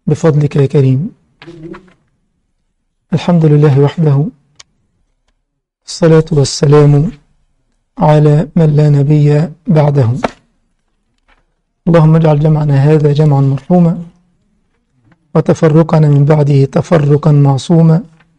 بفضلك يا كريم الحمد لله وحده الصلاة والسلام على من لا نبي بعده اللهم اجعل جمعنا هذا جمعا مرحوما وتفرقنا من بعده تفرقا معصوما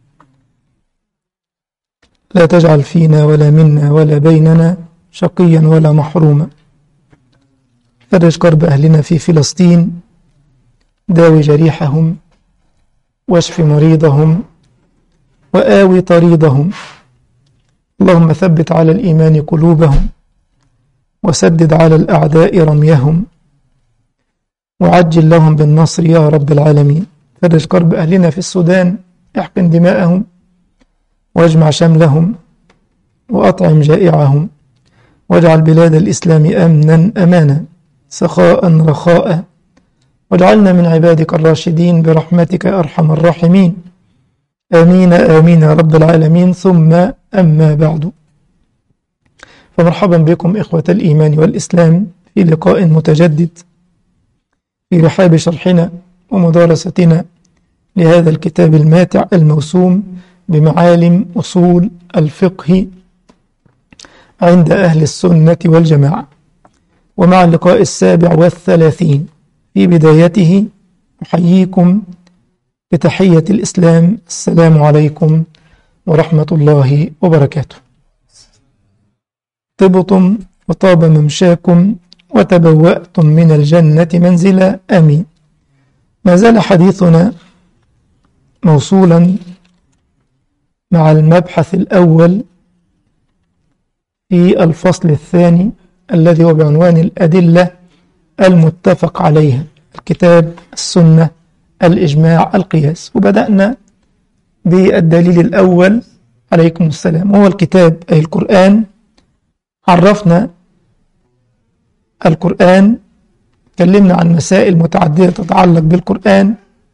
لا تجعل فينا ولا منا ولا بيننا شقيا ولا محروما فرج كرب أهلنا في فلسطين داوي جريحهم واشف مريضهم وآوي طريضهم اللهم ثبت على الإيمان قلوبهم وسدد على الأعداء رميهم وعجل لهم بالنصر يا رب العالمين فرج كرب أهلنا في السودان احقن دماءهم واجمع شملهم وأطعم جائعهم واجعل بلاد الإسلام أمنا أمانا سخاء رخاء واجعلنا من عبادك الراشدين برحمتك يا أرحم الراحمين آمين آمين يا رب العالمين ثم أما بعد فمرحبا بكم إخوة الإيمان والإسلام في لقاء متجدد في رحاب شرحنا ومدارستنا لهذا الكتاب الماتع الموسوم بمعالم أصول الفقه عند أهل السنة والجماعة ومع اللقاء السابع والثلاثين في بدايته أحييكم بتحية الإسلام السلام عليكم ورحمة الله وبركاته طبتم وطاب ممشاكم وتبوأتم من الجنة منزلا آمين ما زال حديثنا موصولا مع المبحث الأول في الفصل الثاني الذي هو بعنوان الأدلة المتفق عليها الكتاب السنة الإجماع القياس وبدأنا بالدليل الأول عليكم السلام وهو الكتاب أي القرآن عرفنا القرآن تكلمنا عن مسائل متعددة تتعلق بالقرآن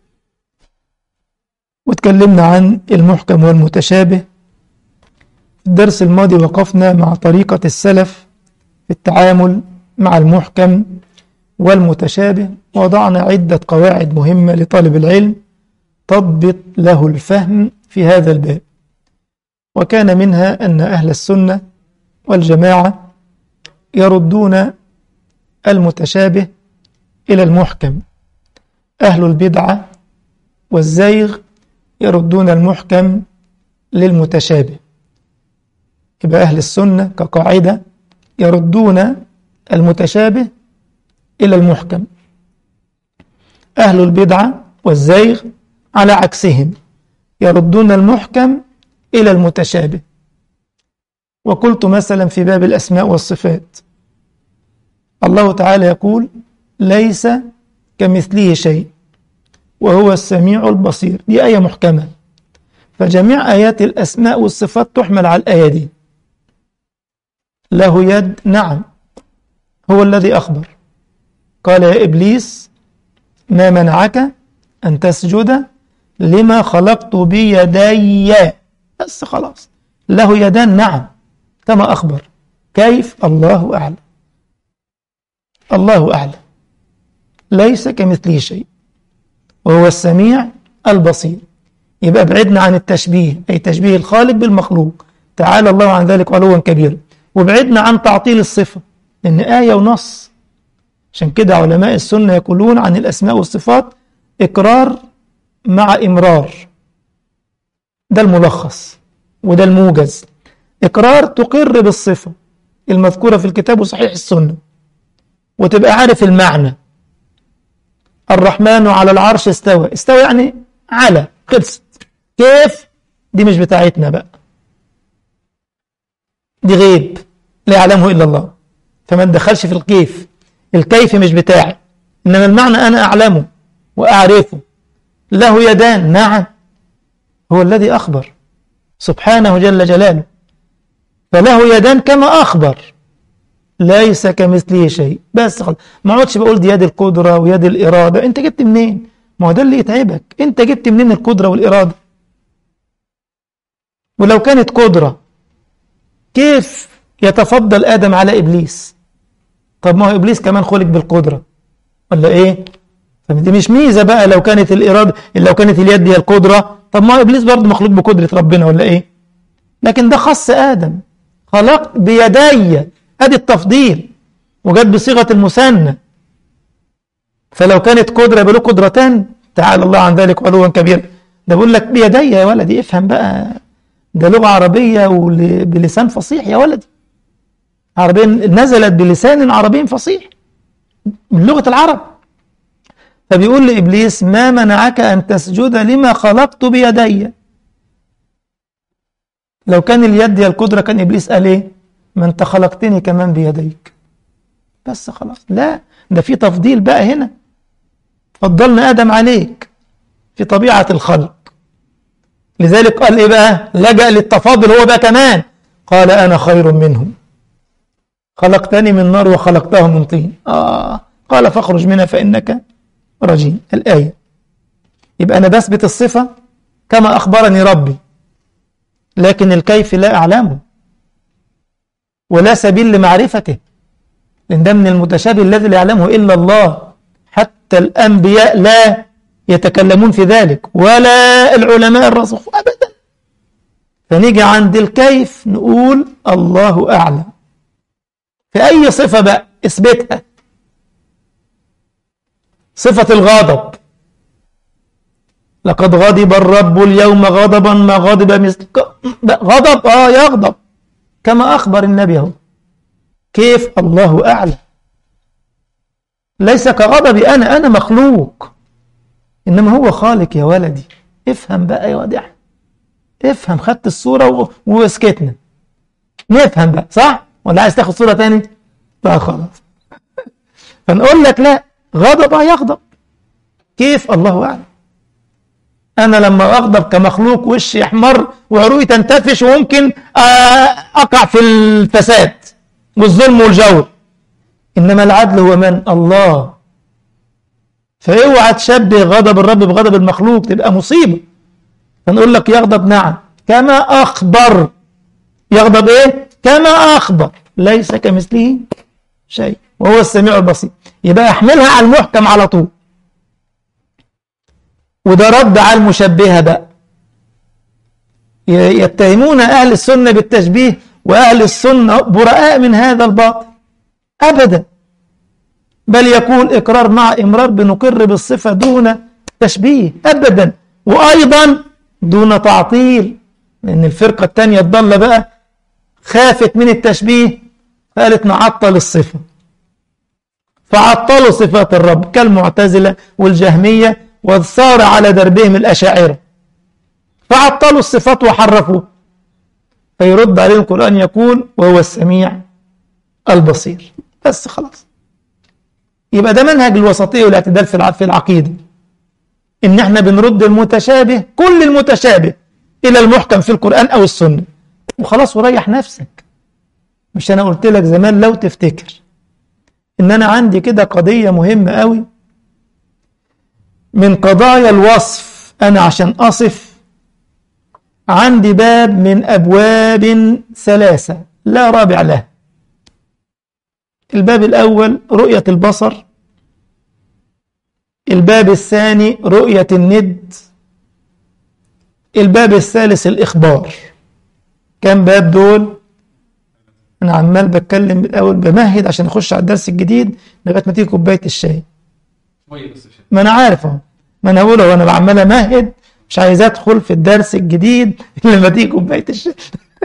وتكلمنا عن المحكم والمتشابه في الدرس الماضي وقفنا مع طريقة السلف في التعامل مع المحكم والمتشابه وضعنا عدة قواعد مهمة لطالب العلم تضبط له الفهم في هذا الباب وكان منها أن أهل السنة والجماعة يردون المتشابه إلى المحكم أهل البدعة والزيغ يردون المحكم للمتشابه يبقى أهل السنة كقاعدة يردون المتشابه إلى المحكم أهل البدعة والزيغ على عكسهم يردون المحكم إلى المتشابه وقلت مثلا في باب الأسماء والصفات الله تعالى يقول ليس كمثله شيء وهو السميع البصير دي آية محكمة فجميع آيات الأسماء والصفات تحمل على الآية دي له يد نعم هو الذي أخبر قال يا إبليس ما منعك أن تسجد لما خلقت بيدي بس خلاص له يدان نعم كما أخبر كيف الله أعلم الله أعلم ليس كمثله شيء وهو السميع البصير يبقى بعدنا عن التشبيه أي تشبيه الخالق بالمخلوق تعالى الله عن ذلك علوا كبيرا وبعدنا عن تعطيل الصفة لأن آية ونص عشان كده علماء السنة يقولون عن الأسماء والصفات إقرار مع إمرار ده الملخص وده الموجز إقرار تقر بالصفة المذكورة في الكتاب وصحيح السنة وتبقى عارف المعنى الرحمن على العرش استوى استوى يعني على خلصت كيف دي مش بتاعتنا بقى دي غيب لا يعلمه إلا الله فما تدخلش في الكيف الكيف مش بتاعي إنما المعنى أنا أعلمه وأعرفه له يدان نعم هو الذي أخبر سبحانه جل جلاله فله يدان كما أخبر ليس كمثله شيء بس خلاص ما اقعدش بقول دي يد القدرة ويد الإرادة أنت جبت منين ما هو ده اللي يتعبك أنت جبت منين القدرة والإرادة ولو كانت قدرة كيف يتفضل آدم على إبليس طب ما هو إبليس كمان خلق بالقدرة ولا إيه فدي مش ميزة بقى لو كانت الإرادة لو كانت اليد هي القدرة طب ما إبليس برضه مخلوق بقدرة ربنا ولا إيه لكن ده خص آدم خلقت بيدي أدي التفضيل وجت بصيغة المثنى فلو كانت قدرة يبقى له قدرتان تعالى الله عن ذلك علوا كبيرا ده بيقول لك بيدي يا ولدي افهم بقى ده لغة عربية بلسان فصيح يا ولدي عربية نزلت بلسان عربي فصيح من لغة العرب فبيقول لإبليس ما منعك أن تسجد لما خلقت بيدي لو كان اليد هي القدرة كان إبليس قال إيه ما أنت خلقتني كمان بيديك بس خلاص لا ده في تفضيل بقى هنا فضلنا آدم عليك في طبيعة الخلق لذلك قال إيه بقى لجأ للتفاضل هو بقى كمان قال أنا خير منهم خلقتني من نار وخلقته من طين آه قال فاخرج منها فإنك رجيم الآية يبقى أنا بثبت الصفة كما أخبرني ربي لكن الكيف لا أعلمه ولا سبيل لمعرفته لأن ده من المتشابه الذي لا يعلمه إلا الله حتى الأنبياء لا يتكلمون في ذلك ولا العلماء الراسخ أبدا فنيجي عند الكيف نقول الله أعلم في أي صفة بقى اثبتها صفة الغضب لقد غضب الرب اليوم غضبا ما غضب مثل غضب اه يغضب كما أخبر النبي هو كيف الله أعلم ليس كغضبي أنا أنا مخلوق إنما هو خالق يا ولدي افهم بقى يا ودي افهم خدت الصورة وسكتنا نفهم بقى صح ولا عايز تاخد صورة تاني لا خلاص فنقول لك لا غضب يغضب كيف الله أعلم أنا لما أغضب كمخلوق وشي يحمر وعروقي تنتفش وممكن أقع في الفساد والظلم والجور إنما العدل هو من الله فاوعى تشبه غضب الرب بغضب المخلوق تبقى مصيبة فنقول لك يغضب نعم كما أخبر يغضب إيه كما أخبر ليس كمثله شيء وهو السميع البصير يبقى احملها على المحكم على طول وده رد على المشبهة بقى يتهمون أهل السنة بالتشبيه وأهل السنة براء من هذا الباطل أبدا بل يكون إقرار مع إمرار بنقر بالصفة دون تشبيه أبدا وأيضا دون تعطيل لأن الفرقة الثانية الضالة بقى خافت من التشبيه فقالت نعطل الصفة فعطلوا صفات الرب كالمعتزلة والجهمية وصار على دربهم الأشاعرة فعطلوا الصفات وحرفوا فيرد عليهم القرآن يقول وهو السميع البصير بس خلاص يبقى ده منهج الوسطية والاعتدال في العقيدة إن احنا بنرد المتشابه كل المتشابه إلى المحكم في القرآن أو السنة وخلاص وريح نفسك مش أنا قلت لك زمان لو تفتكر إن أنا عندي كده قضية مهمة قوي من قضايا الوصف أنا عشان أصف عندي باب من أبواب ثلاثة لا رابع له الباب الأول رؤية البصر الباب الثاني رؤية الند الباب الثالث الإخبار كم باب دول أنا عمال بتكلم من الأول بمهد عشان أخش على الدرس الجديد لغاية ما تيجي كوباية الشاي ما أنا عارف أهو ما أنا أقول أهو أنا عمال أمهد مش عايز أدخل في الدرس الجديد لما تيجي كوباية الشاي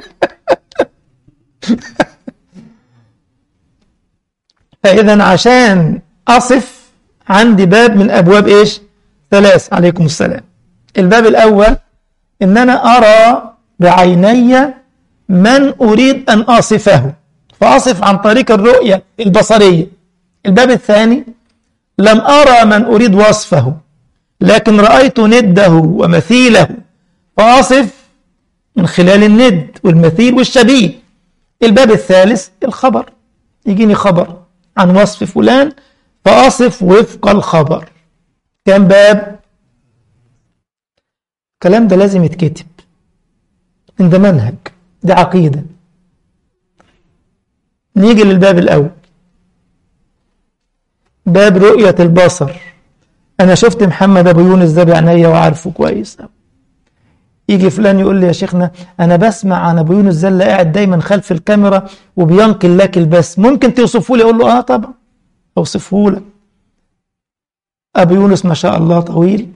فإذا عشان أصف عندي باب من أبواب إيش ثلاث عليكم السلام الباب الأول إن أنا أرى بعيني من أريد أن أصفه فأصف عن طريق الرؤية البصرية الباب الثاني لم أرى من أريد وصفه لكن رأيت نده ومثيله فأصف من خلال الند والمثيل والشبيه الباب الثالث الخبر يجيني خبر عن وصف فلان فأصف وفق الخبر كم باب الكلام ده لازم يتكتب إن ده منهج ده عقيدة نيجي للباب الأول باب رؤية البصر أنا شفت محمد أبو يونس ده بعينيا وعارفه كويس يجي فلان يقول لي يا شيخنا أنا بسمع عن أبو يونس ده اللي قاعد دايما خلف الكاميرا وبينقل لك البث ممكن توصفه لي أقول له آه طبعا أوصفه لك أبو يونس ما شاء الله طويل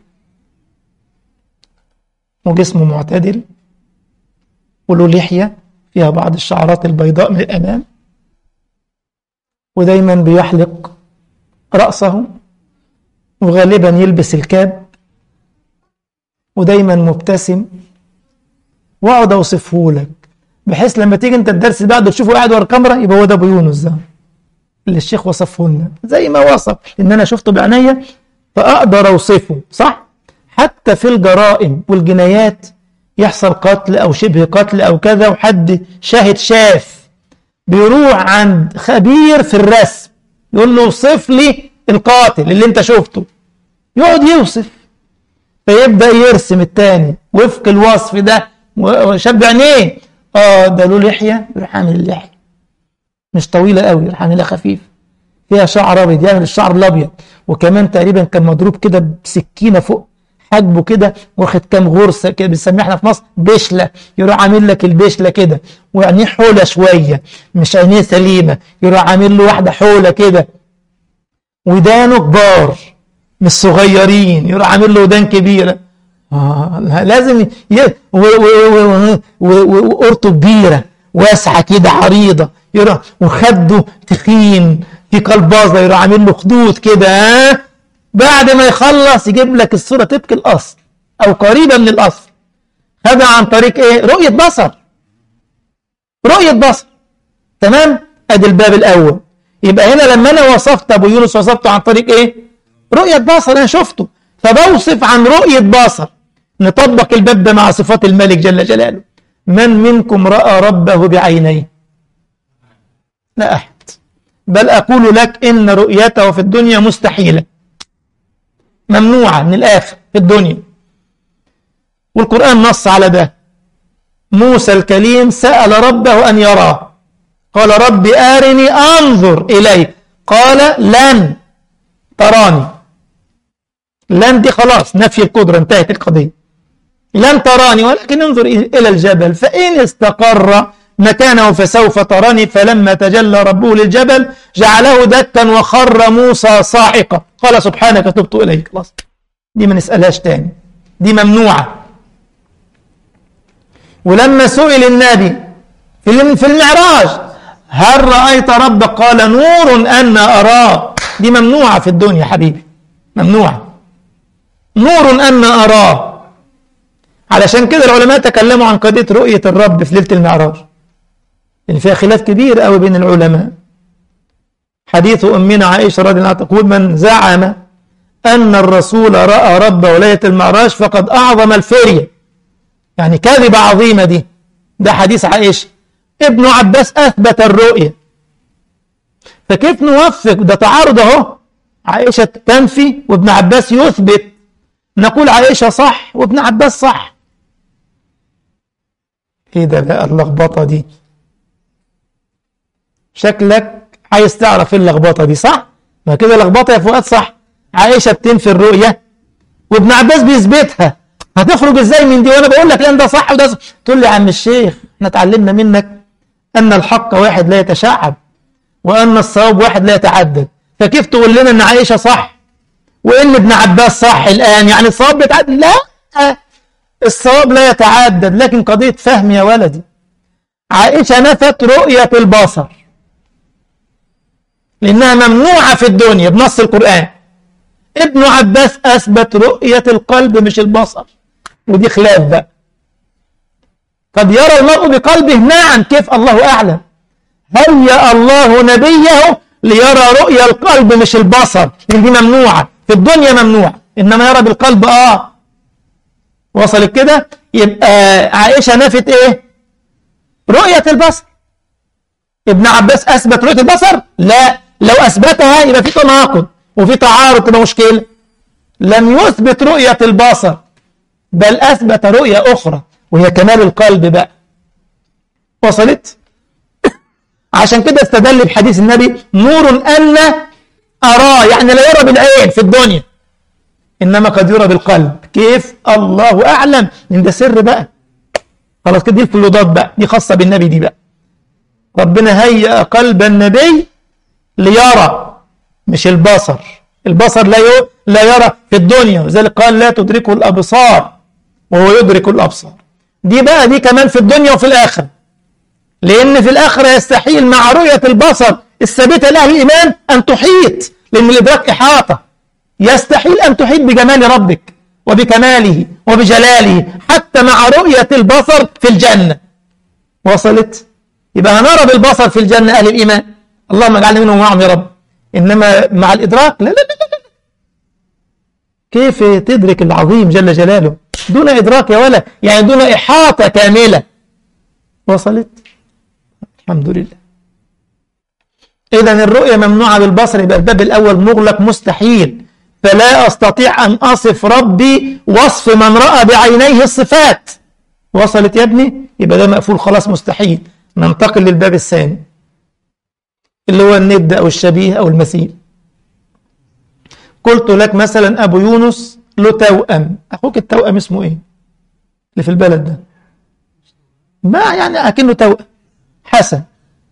وجسمه معتدل وله لحية فيها بعض الشعرات البيضاء من الأمام ودايما بيحلق رأسه وغالبا يلبس الكاب ودايما مبتسم واقعد اوصفه لك بحيث لما تيجي انت الدرس اللي بعده تشوفه قاعد ورا الكاميرا يبقى هو ده ابو يونس ده اللي الشيخ وصفه لنا زي ما وصف لان انا شفته بعينيا فاقدر اوصفه صح حتى في الجرائم والجنايات يحصل قتل او شبه قتل او كذا وحد شاهد شاف بيروح عند خبير في الرسم يقول له اوصف لي القاتل اللي انت شفته يقعد يوصف فيبدا يرسم التاني وفق الوصف ده وشاب عينيه اه ده له لحيه يروح عامل اللحيه مش طويله قوي يروح عاملها خفيف فيها شعر ابيض يعمل الشعر الابيض وكمان تقريبا كان مضروب كده بسكينه فوق حاجبه كده واخد كام غرزه كده بنسميها احنا في مصر بشله يروح عامل لك البشله كده وعينيه حوله شويه مش عينيه سليمه يروح عامل له واحده حوله كده ودانه كبار مش صغيرين يروح عامل له ودان كبيره آه لازم ي... وقرطه كبيره واسعه كده عريضه يروح وخده تخين في قلباظه يروح عامل له خدود كده ها بعد ما يخلص يجيب لك الصوره تبكي الاصل او قريبه من الاصل هذا عن طريق ايه رؤيه بصر رؤيه بصر تمام ادي الباب الاول يبقى هنا لما انا وصفت ابو يونس وصفته عن طريق ايه رؤيه بصر انا شفته فبوصف عن رؤيه بصر نطبق الباب ده مع صفات الملك جل جلاله من منكم راى ربه بعينيه لا احد بل اقول لك ان رؤيته في الدنيا مستحيله ممنوعه من الاخر في الدنيا والقران نص على ده موسى الكليم سال ربه ان يراه قال رب ارني انظر اليك قال لن تراني لن دي خلاص نفي القدره انتهت القضيه لن تراني ولكن انظر إلى الجبل فإن استقر مكانه فسوف تراني فلما تجلى ربه للجبل جعله دكا وخر موسى صاعقا قال سبحانك تبت إليك خلاص دي ما نسألهاش تاني دي ممنوعة ولما سئل النبي في المعراج هل رأيت ربك قال نور أن أراه دي ممنوعة في الدنيا حبيبي ممنوعة نور أن أراه علشان كده العلماء تكلموا عن قضية رؤية الرب في ليلة المعراج لأن فيها خلاف كبير قوي بين العلماء حديث أمنا عائشة رضي الله عنها تقول من زعم أن الرسول رأى ربه ليلة المعراج فقد أعظم الفرية يعني كذبة عظيمة دي ده حديث عائشة ابن عباس أثبت الرؤية فكيف نوفق ده تعارض أهو عائشة تنفي وابن عباس يثبت نقول عائشة صح وابن عباس صح ايه ده بقى اللخبطة دي شكلك عايز تعرف ايه اللخبطة دي صح ما كده لخبطة يا فؤاد صح عائشة بتنفي الرؤية وابن عباس بيثبتها هتخرج ازاي من دي وانا بقول لك لان ده صح وده صح تقول لي يا عم الشيخ احنا اتعلمنا منك ان الحق واحد لا يتشعب وان الصواب واحد لا يتعدد فكيف تقول لنا ان عائشة صح وان ابن عباس صح الان يعني الصواب بيتعدد لا الصواب لا يتعدد لكن قضية فهم يا ولدي عائشة نفت رؤية البصر لأنها ممنوعة في الدنيا بنص القرآن ابن عباس أثبت رؤية القلب مش البصر ودي خلاف بقى قد يرى المرء بقلبه نعم كيف الله أعلم هيأ الله نبيه ليرى رؤيا القلب مش البصر لأن دي ممنوعة في الدنيا ممنوعة إنما يرى بالقلب آه وصلت كده يبقى عائشة نفت إيه رؤية البصر ابن عباس أثبت رؤية البصر لا لو أثبتها يبقى في تناقض وفي تعارض تبقى مشكلة لم يثبت رؤية البصر بل أثبت رؤية أخرى وهي كمال القلب بقى وصلت عشان كده استدل بحديث النبي نور أن أراه يعني لا يرى بالعين في الدنيا إنما قد يرى بالقلب كيف الله أعلم إن ده سر بقى خلاص كده دي الفلوضات بقى دي خاصة بالنبي دي بقى ربنا هيأ قلب النبي ليرى مش البصر البصر لا ي... لا يرى في الدنيا لذلك قال لا تدركه الأبصار وهو يدرك الأبصار دي بقى دي كمان في الدنيا وفي الآخرة لأن في الآخرة يستحيل مع رؤية البصر الثابتة لأهل الإيمان أن تحيط لأن الإدراك إحاطة يستحيل أن تحيط بجمال ربك وبكماله وبجلاله حتى مع رؤية البصر في الجنة وصلت يبقى هنرى بالبصر في الجنة أهل الإيمان اللهم اجعلنا منهم معهم يا رب إنما مع الإدراك لا لا لا لا كيف تدرك العظيم جل جلاله دون إدراك يا ولا يعني دون إحاطة كاملة وصلت الحمد لله إذا الرؤية ممنوعة بالبصر يبقى الباب الأول مغلق مستحيل فلا أستطيع أن أصف ربي وصف من رأى بعينيه الصفات وصلت يا ابني يبقى ده مقفول خلاص مستحيل ننتقل للباب الثاني اللي هو الند أو الشبيه أو المثيل قلت لك مثلا أبو يونس له توأم أخوك التوأم اسمه إيه اللي في البلد ده ما يعني أكنه توأم حسن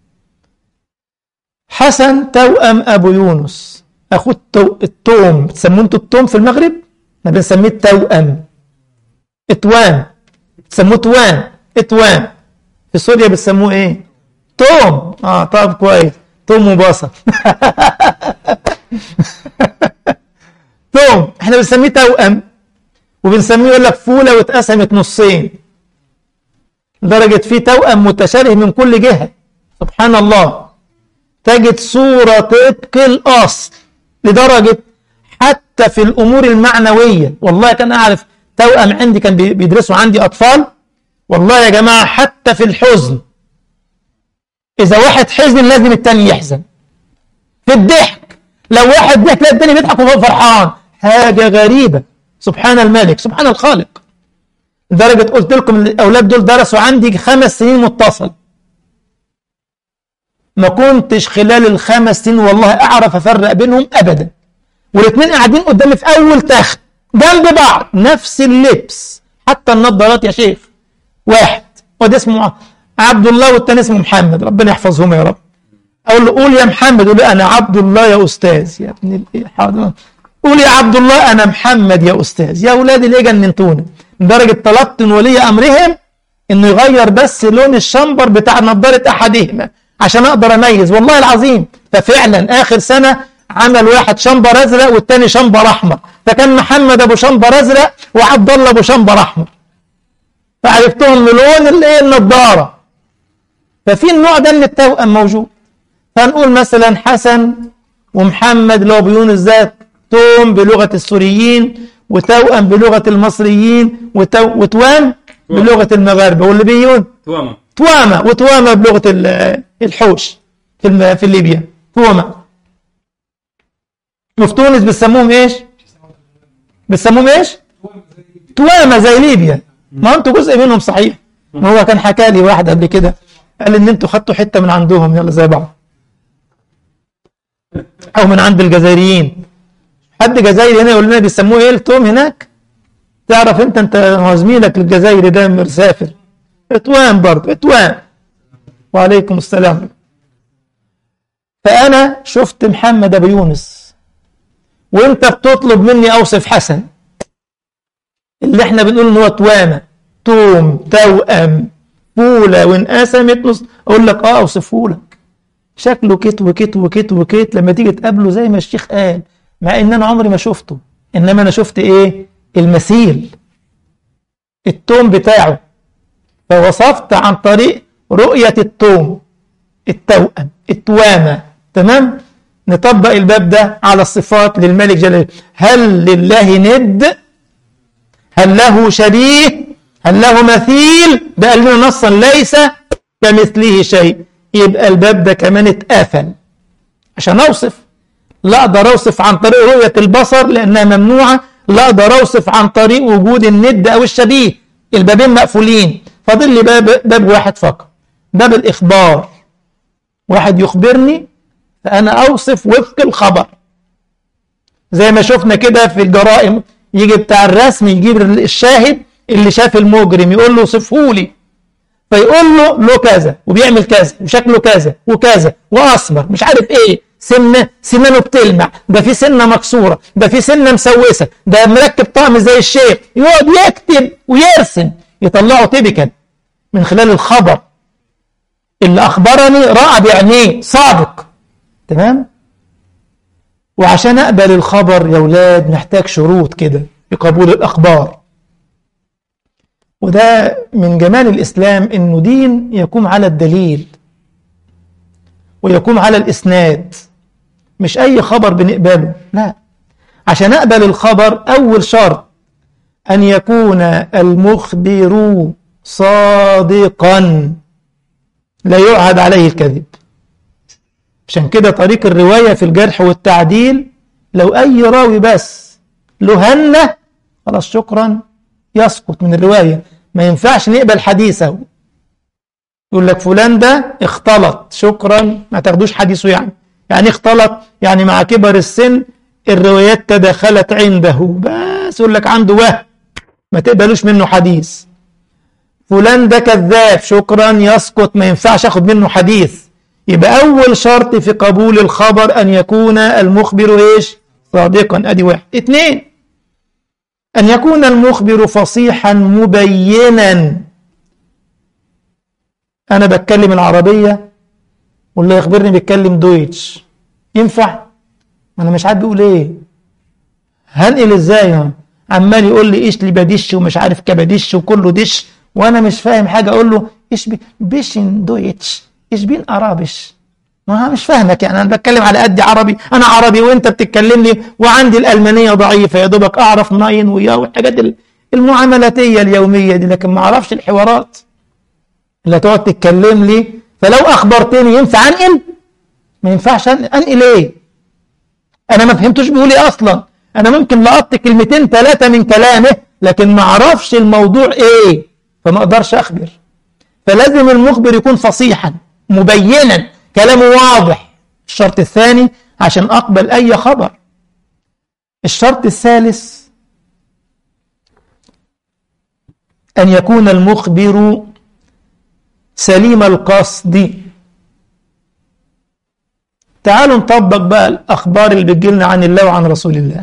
حسن توأم أبو يونس أخوه التو... التوم بتسموه انتوا التوم في المغرب احنا بنسميه التوأم اتوان بتسموه توان اتوان في سوريا بتسموه ايه توم اه طب كويس توم وبصل توم احنا بنسميه توأم وبنسميه يقول لك فولة واتقسمت نصين لدرجة في توأم متشابه من كل جهة سبحان الله تجد صورة طبق الأصل لدرجة حتى في الأمور المعنوية والله كان أعرف توأم عندي كان بيدرسوا عندي أطفال والله يا جماعة حتى في الحزن إذا واحد حزن لازم التاني يحزن في الضحك لو واحد ضحك لا التاني بيضحك وهو فرحان حاجة غريبة سبحان الملك سبحان الخالق لدرجة قلت لكم الأولاد دول درسوا عندي خمس سنين متصل ما كنتش خلال الخمس سنين والله أعرف أفرق بينهم أبدا والاثنين قاعدين قدامي في أول تخت جنب بعض نفس اللبس حتى النظارات يا شيخ واحد وده اسمه عبد الله والتاني اسمه محمد ربنا يحفظهما يا رب أقول له قول يا محمد يقول لي أنا عبد الله يا أستاذ يا ابن حاضر قول يا عبد الله أنا محمد يا أستاذ يا أولادي ليه جننتونا لدرجة طلبت من ولي أمرهم إنه يغير بس لون الشمبر بتاع نظارة أحدهما عشان أقدر أميز والله العظيم ففعلا آخر سنة عمل واحد شمبر أزرق والتاني شمبر أحمر فكان محمد أبو شمبر أزرق وعبد الله أبو شمبر أحمر فعرفتهم من لون الايه النضاره ففي النوع ده من التوأم موجود فنقول مثلا حسن ومحمد اللي هو بيونس ذات توم بلغه السوريين وتوأم بلغه المصريين وتو... وتوام بلغه المغاربه واللي بيون توامة توامة وتوامة بلغه ال- الحوش في الم... في ليبيا توامة وفي تونس بيسموهم ايش؟ بيسموهم ايش؟ توامة زي ليبيا ما انتوا جزء منهم صحيح ما هو كان حكى لي واحد قبل كده قال ان انتوا خدتوا حته من عندهم يلا زي بعض او من عند الجزائريين حد جزائري هنا يقول لنا بيسموه ايه التوم هناك تعرف انت انت هو زميلك الجزائري ده مسافر اتوام برضه اتوام وعليكم السلام فانا شفت محمد ابو يونس وانت بتطلب مني اوصف حسن اللي احنا بنقول ان هو توامه توم توأم فولة وانقسمت نص اقول لك اه اوصفه لك شكله كت وكت وكت وكت لما تيجي تقابله زي ما الشيخ قال مع ان انا عمري ما شفته انما انا شفت ايه المثيل التوم بتاعه فوصفت عن طريق رؤية التوم التوأم التوامة تمام نطبق الباب ده على الصفات للملك جل هل لله ند هل له شبيه هل له مثيل ده قال لنا نصا ليس كمثله شيء يبقى الباب ده كمان اتقفل عشان اوصف لا اقدر اوصف عن طريق رؤية البصر لانها ممنوعة لا اقدر اوصف عن طريق وجود الند او الشبيه البابين مقفولين فاضل لي باب باب واحد فقط باب الاخبار واحد يخبرني فانا اوصف وفق الخبر زي ما شفنا كده في الجرائم يجي بتاع الرسم يجيب الشاهد اللي شاف المجرم يقول له صفه لي فيقول له له كذا وبيعمل كذا وشكله كذا وكذا واسمر مش عارف ايه سنه سنانه بتلمع ده في سنه مكسوره ده في سنه مسوسه ده مركب طقم زي الشيخ يقعد يكتب ويرسم يطلعه تبكا من خلال الخبر اللي اخبرني راى بعينيه صادق تمام وعشان اقبل الخبر يا ولاد محتاج شروط كده في قبول الاخبار وده من جمال الإسلام إنه دين يقوم على الدليل ويقوم على الإسناد مش أي خبر بنقبله لا عشان أقبل الخبر أول شرط أن يكون المخبر صادقا لا يعهد عليه الكذب عشان كده طريق الرواية في الجرح والتعديل لو أي راوي بس له هنة خلاص شكرا يسقط من الرواية ما ينفعش نقبل حديثه يقول لك فلان ده اختلط شكرا ما تاخدوش حديثه يعني يعني اختلط يعني مع كبر السن الروايات تداخلت عنده بس يقول لك عنده وهم ما تقبلوش منه حديث فلان ده كذاب شكرا يسقط ما ينفعش اخد منه حديث يبقى اول شرط في قبول الخبر ان يكون المخبر ايش صادقا ادي واحد اثنين أن يكون المخبر فصيحا مبينا أنا بتكلم العربية واللي يخبرني بيتكلم دويتش ينفع؟ أنا مش عارف بيقول إيه هنقل إزاي عمال يقول لي إيش لي بدش ومش عارف كبدش وكله دش وأنا مش فاهم حاجة أقول له إيش بي بيشن دويتش إيش بين أرابش ما أنا مش فاهمك يعني أنا بتكلم على قد عربي أنا عربي وأنت بتتكلم لي وعندي الألمانية ضعيفة يا دوبك أعرف ناين ويا والحاجات المعاملاتية اليومية دي لكن ما أعرفش الحوارات اللي تقعد تتكلم لي فلو أخبرتني ينفع أنقل ما ينفعش أنقل إيه أنا ما فهمتوش بيقول إيه أصلا أنا ممكن لقطت كلمتين ثلاثة من كلامه لكن ما أعرفش الموضوع إيه فما أقدرش أخبر فلازم المخبر يكون فصيحا مبينا كلامه واضح الشرط الثاني عشان أقبل أي خبر الشرط الثالث أن يكون المخبر سليم القصد تعالوا نطبق بقى الأخبار اللي بتجيلنا عن الله وعن رسول الله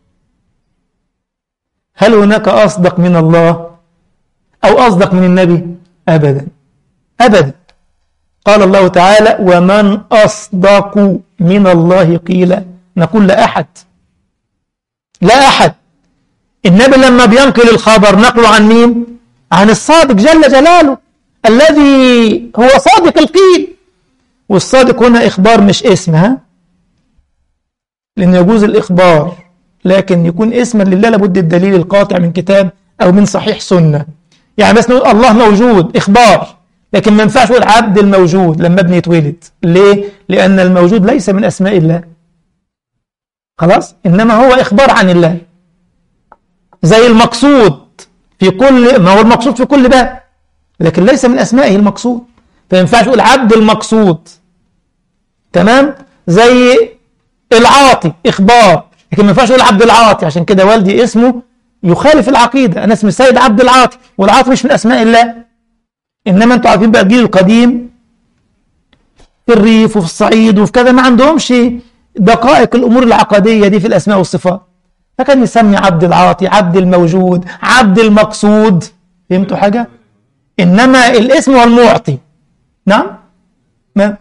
هل هناك أصدق من الله أو أصدق من النبي أبدا أبدا قال الله تعالى ومن أصدق من الله قيل نقول لا أحد لا أحد النبي لما بينقل الخبر نقله عن مين عن الصادق جل جلاله الذي هو صادق القيل والصادق هنا إخبار مش اسم ها لأن يجوز الإخبار لكن يكون اسما لله لابد الدليل القاطع من كتاب أو من صحيح سنة يعني بس نقول الله موجود إخبار لكن ما ينفعش نقول عبد الموجود لما ابني يتولد ليه؟ لأن الموجود ليس من أسماء الله خلاص إنما هو إخبار عن الله زي المقصود في كل ما هو المقصود في كل باب لكن ليس من أسمائه المقصود فما ينفعش نقول عبد المقصود تمام زي العاطي إخبار لكن ما ينفعش نقول عبد العاطي عشان كده والدي اسمه يخالف العقيدة أنا اسمي السيد عبد العاطي والعاطي مش من أسماء الله إنما أنتوا عارفين بقى الجيل القديم في الريف وفي الصعيد وفي كذا ما عندهمش دقائق الأمور العقدية دي في الأسماء والصفات فكان يسمي عبد العاطي عبد الموجود عبد المقصود فهمتوا حاجة إنما الاسم هو المعطي نعم ما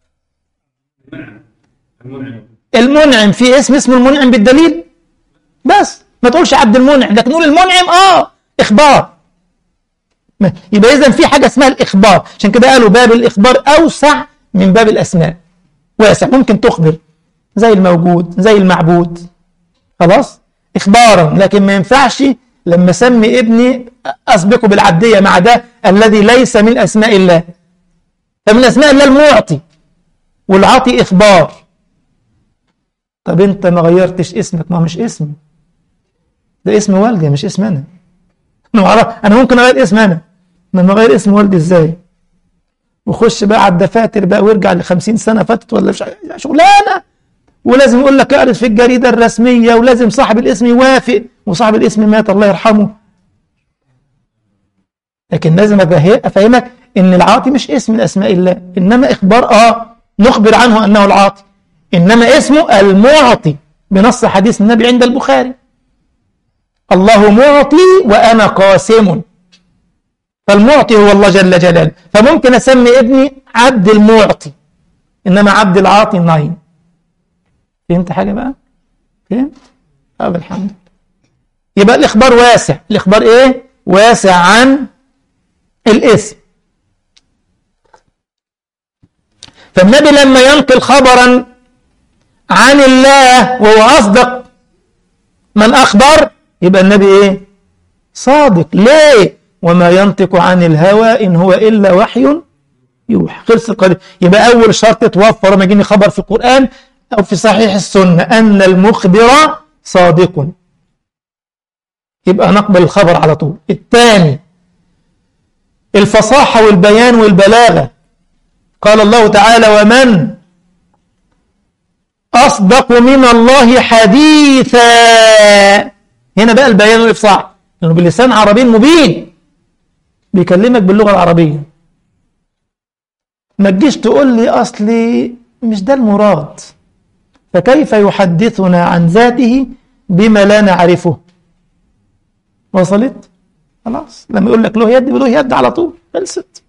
المنعم في اسم اسمه المنعم بالدليل بس ما تقولش عبد المنعم لكن نقول المنعم اه اخبار يبقى اذا في حاجه اسمها الاخبار عشان كده قالوا باب الاخبار اوسع من باب الاسماء واسع ممكن تخبر زي الموجود زي المعبود خلاص اخبارا لكن ما ينفعش لما اسمي ابني اسبقه بالعبديه مع ده الذي ليس من اسماء الله فمن اسماء الله المعطي والعاطي اخبار طب انت ما غيرتش اسمك ما مش اسمي ده اسم والدي مش اسم انا انا انا ممكن اغير اسم انا انما اغير اسم والدي ازاي وخش بقى على الدفاتر بقى ويرجع ل 50 سنه فاتت ولا مش شغلانه ولازم يقول لك اعرض في الجريدة الرسمية ولازم صاحب الاسم يوافق وصاحب الاسم مات الله يرحمه لكن لازم أفهمك إن العاطي مش اسم من أسماء الله إنما إخبار آه نخبر عنه أنه العاطي إنما اسمه المعطي بنص حديث النبي عند البخاري الله معطي وأنا قاسم فالمعطي هو الله جل جلاله فممكن أسمي ابني عبد المعطي إنما عبد العاطي ناين فهمت حاجة بقى؟ فهمت؟ اه الحمد لله يبقى الإخبار واسع الإخبار إيه؟ واسع عن الاسم فالنبي لما ينقل خبرا عن الله وهو أصدق من أخبر يبقى النبي إيه؟ صادق ليه؟ وما ينطق عن الهوى إن هو إلا وحي يوحى خلص القضية يبقى أول شرط توفر لما يجيني خبر في القرآن أو في صحيح السنة أن المخبر صادق يبقى نقبل الخبر على طول الثاني الفصاحة والبيان والبلاغة قال الله تعالى ومن أصدق من الله حديثا هنا بقى البيان والإفصاح لأنه بلسان عربي مبين بيكلمك باللغة العربية ما تجيش تقول لي أصلي مش ده المراد فكيف يحدثنا عن ذاته بما لا نعرفه وصلت خلاص لما يقول لك له يد له يد على طول خلصت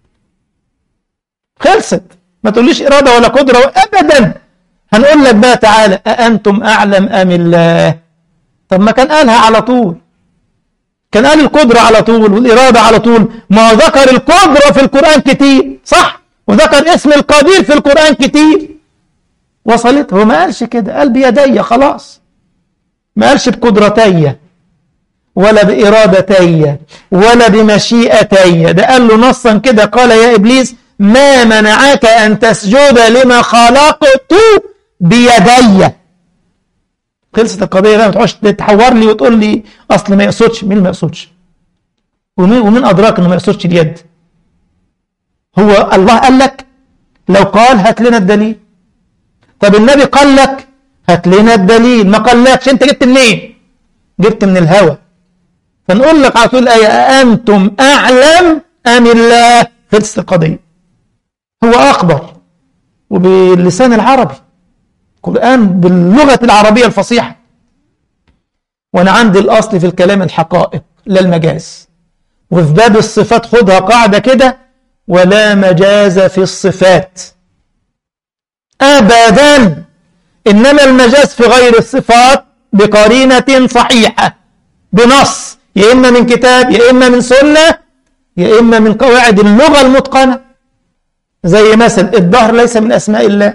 خلصت ما تقوليش إرادة ولا قدرة أبدا هنقول لك بقى تعالى أأنتم أعلم أم الله طب ما كان قالها على طول كان قال القدرة على طول والإرادة على طول ما ذكر القدرة في القرآن كتير صح وذكر اسم القدير في القرآن كتير وصلت هو ما قالش كده قال بيدي خلاص ما قالش بقدرتي ولا بإرادتي ولا بمشيئتي ده قال له نصا كده قال يا إبليس ما منعك أن تسجد لما خلقت بيدي خلصت القضية بقى ما تقعدش تحور لي وتقول لي أصل ما يقصدش مين ما يقصدش ومين, ومين أدراك إنه ما يقصدش اليد هو الله قال لك لو قال هات لنا الدليل طب النبي قال لك هات لنا الدليل ما قالكش انت جبت منين جبت من الهوى فنقول لك على طول الآية أنتم أعلم أم الله خلصت القضية هو أخبر وباللسان العربي القرآن باللغة العربية الفصيحة وأنا عندي الأصل في الكلام الحقائق لا المجاز وفي باب الصفات خدها قاعدة كده ولا مجاز في الصفات أبدا إنما المجاز في غير الصفات بقرينة صحيحة بنص يا إما من كتاب يا إما من سنة يا إما من قواعد اللغة المتقنة زي مثل الظهر ليس من أسماء الله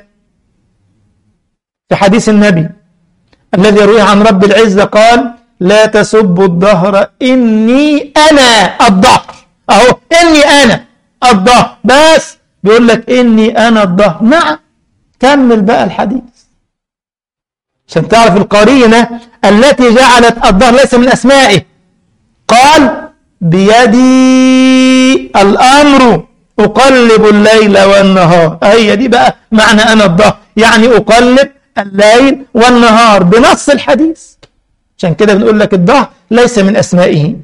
في حديث النبي الذي يرويه عن رب العزة قال لا تسبوا الظهر إني أنا الظهر أهو إني أنا الظهر بس بيقول لك إني أنا الظهر نعم كمل بقى الحديث عشان تعرف القرينة التي جعلت الظهر ليس من أسمائه قال بيدي الأمر أقلب الليل والنهار هي دي بقى معنى أنا الظهر يعني أقلب الليل والنهار بنص الحديث عشان كده بنقول لك الظهر ليس من أسمائه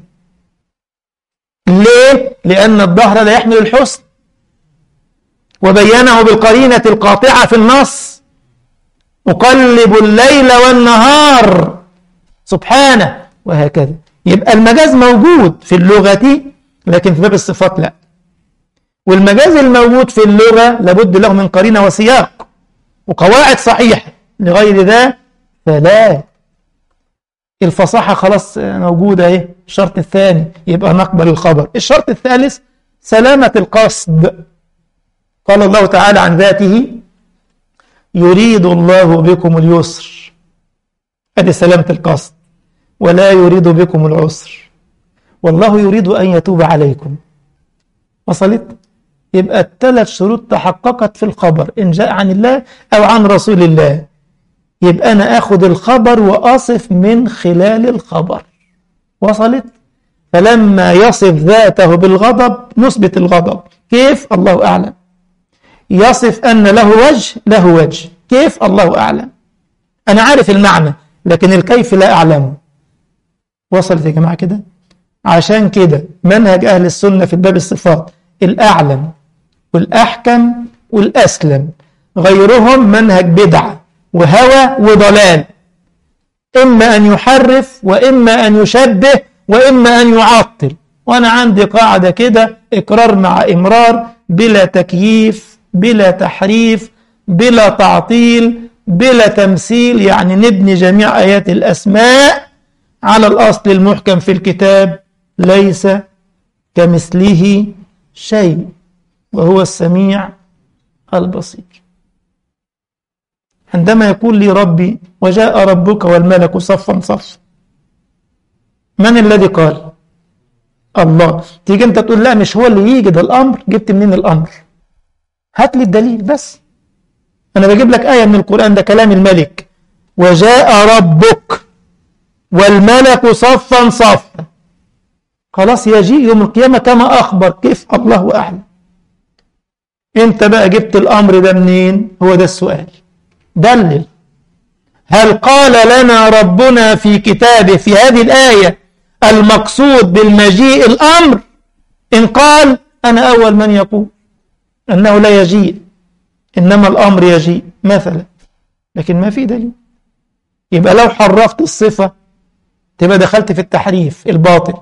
ليه؟ لأن الظهر لا يحمل الحسن وبينه بالقرينة القاطعة في النص أقلب الليل والنهار سبحانه وهكذا يبقى المجاز موجود في اللغة لكن في باب الصفات لا والمجاز الموجود في اللغة لابد له من قرينة وسياق وقواعد صحيحة لغير ذا فلا الفصاحة خلاص موجودة اهي الشرط الثاني يبقى نقبل الخبر الشرط الثالث سلامة القصد قال الله تعالى عن ذاته يريد الله بكم اليسر هذه سلامة القصد ولا يريد بكم العسر والله يريد أن يتوب عليكم وصلت يبقى الثلاث شروط تحققت في الخبر إن جاء عن الله أو عن رسول الله يبقى أنا أخذ الخبر وأصف من خلال الخبر وصلت فلما يصف ذاته بالغضب نثبت الغضب كيف الله أعلم يصف أن له وجه له وجه كيف الله أعلم أنا عارف المعنى لكن الكيف لا أعلمه وصلت يا جماعة كده عشان كده منهج أهل السنة في باب الصفات الأعلم والأحكم والأسلم غيرهم منهج بدعة وهوى وضلال إما أن يحرف وإما أن يشبه وإما أن يعطل وأنا عندي قاعدة كده إقرار مع إمرار بلا تكييف بلا تحريف بلا تعطيل بلا تمثيل يعني نبني جميع آيات الأسماء على الأصل المحكم في الكتاب ليس كمثله شيء وهو السميع البصير عندما يقول لي ربي وجاء ربك والملك صفا صفا من الذي قال الله تيجي انت تقول لا مش هو اللي يجي ده الامر جبت منين الامر هات لي الدليل بس انا بجيب لك ايه من القران ده كلام الملك وجاء ربك والملك صفا صفا خلاص يجيء يوم القيامه كما اخبر كيف الله اعلم انت بقى جبت الامر ده منين هو ده السؤال دلل هل قال لنا ربنا في كتابه في هذه الآية المقصود بالمجيء الأمر إن قال أنا أول من يقول أنه لا يجيء إنما الأمر يجيء مثلا لكن ما في دليل يبقى لو حرفت الصفة تبقى دخلت في التحريف الباطل